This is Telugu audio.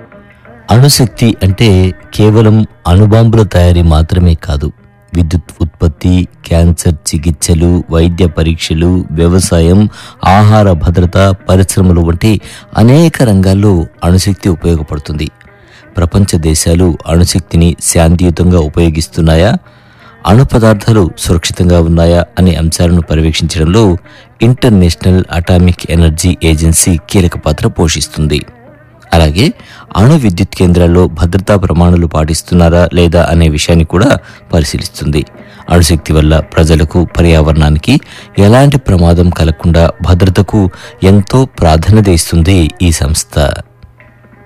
అణుశక్తి అంటే కేవలం అణుబాంబుల తయారీ మాత్రమే కాదు విద్యుత్ ఉత్పత్తి క్యాన్సర్ చికిత్సలు వైద్య పరీక్షలు వ్యవసాయం ఆహార భద్రత పరిశ్రమలు వంటి అనేక రంగాల్లో అణుశక్తి ఉపయోగపడుతుంది ప్రపంచ దేశాలు అణుశక్తిని శాంతియుతంగా ఉపయోగిస్తున్నాయా అణు పదార్థాలు సురక్షితంగా ఉన్నాయా అనే అంశాలను పర్యవేక్షించడంలో ఇంటర్నేషనల్ అటామిక్ ఎనర్జీ ఏజెన్సీ కీలక పాత్ర పోషిస్తుంది అలాగే అణు విద్యుత్ కేంద్రాల్లో భద్రతా ప్రమాణాలు పాటిస్తున్నారా లేదా అనే విషయాన్ని కూడా పరిశీలిస్తుంది అణుశక్తి వల్ల ప్రజలకు పర్యావరణానికి ఎలాంటి ప్రమాదం కలగకుండా భద్రతకు ఎంతో ప్రాధాన్యత ఇస్తుంది ఈ సంస్థ